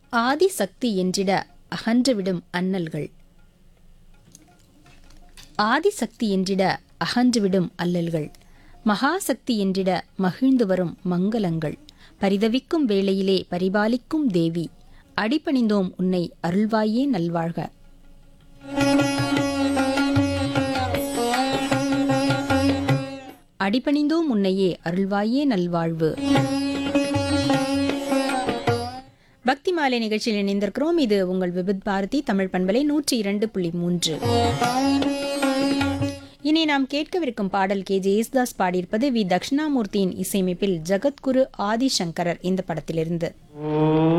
ஆதிசக்தி என்றிட அகன்றுவிடும் அண்ணல்கள் ஆதிசக்தி என்றிட அகன்றுவிடும் அல்லல்கள் மகாசக்தி என்றிட மகிழ்ந்து வரும் மங்களங்கள் பரிதவிக்கும் வேளையிலே பரிபாலிக்கும் தேவி அடிபணிந்தோம் உன்னை அருள்வாயே நல்வாழ்க அடிபணிந்தோம் உன்னையே அருள்வாயே நல்வாழ்வு பக்தி மாலை நிகழ்ச்சியில் இணைந்திருக்கிறோம் இது உங்கள் விபித் பாரதி தமிழ் பண்பலை நூற்றி இரண்டு புள்ளி மூன்று இனி நாம் கேட்கவிருக்கும் பாடல் கே ஜே யேசுதாஸ் பாடியிருப்பது வி தட்சிணாமூர்த்தியின் இசையமைப்பில் ஜகத்குரு ஆதிசங்கரர் இந்த படத்திலிருந்து ஓம்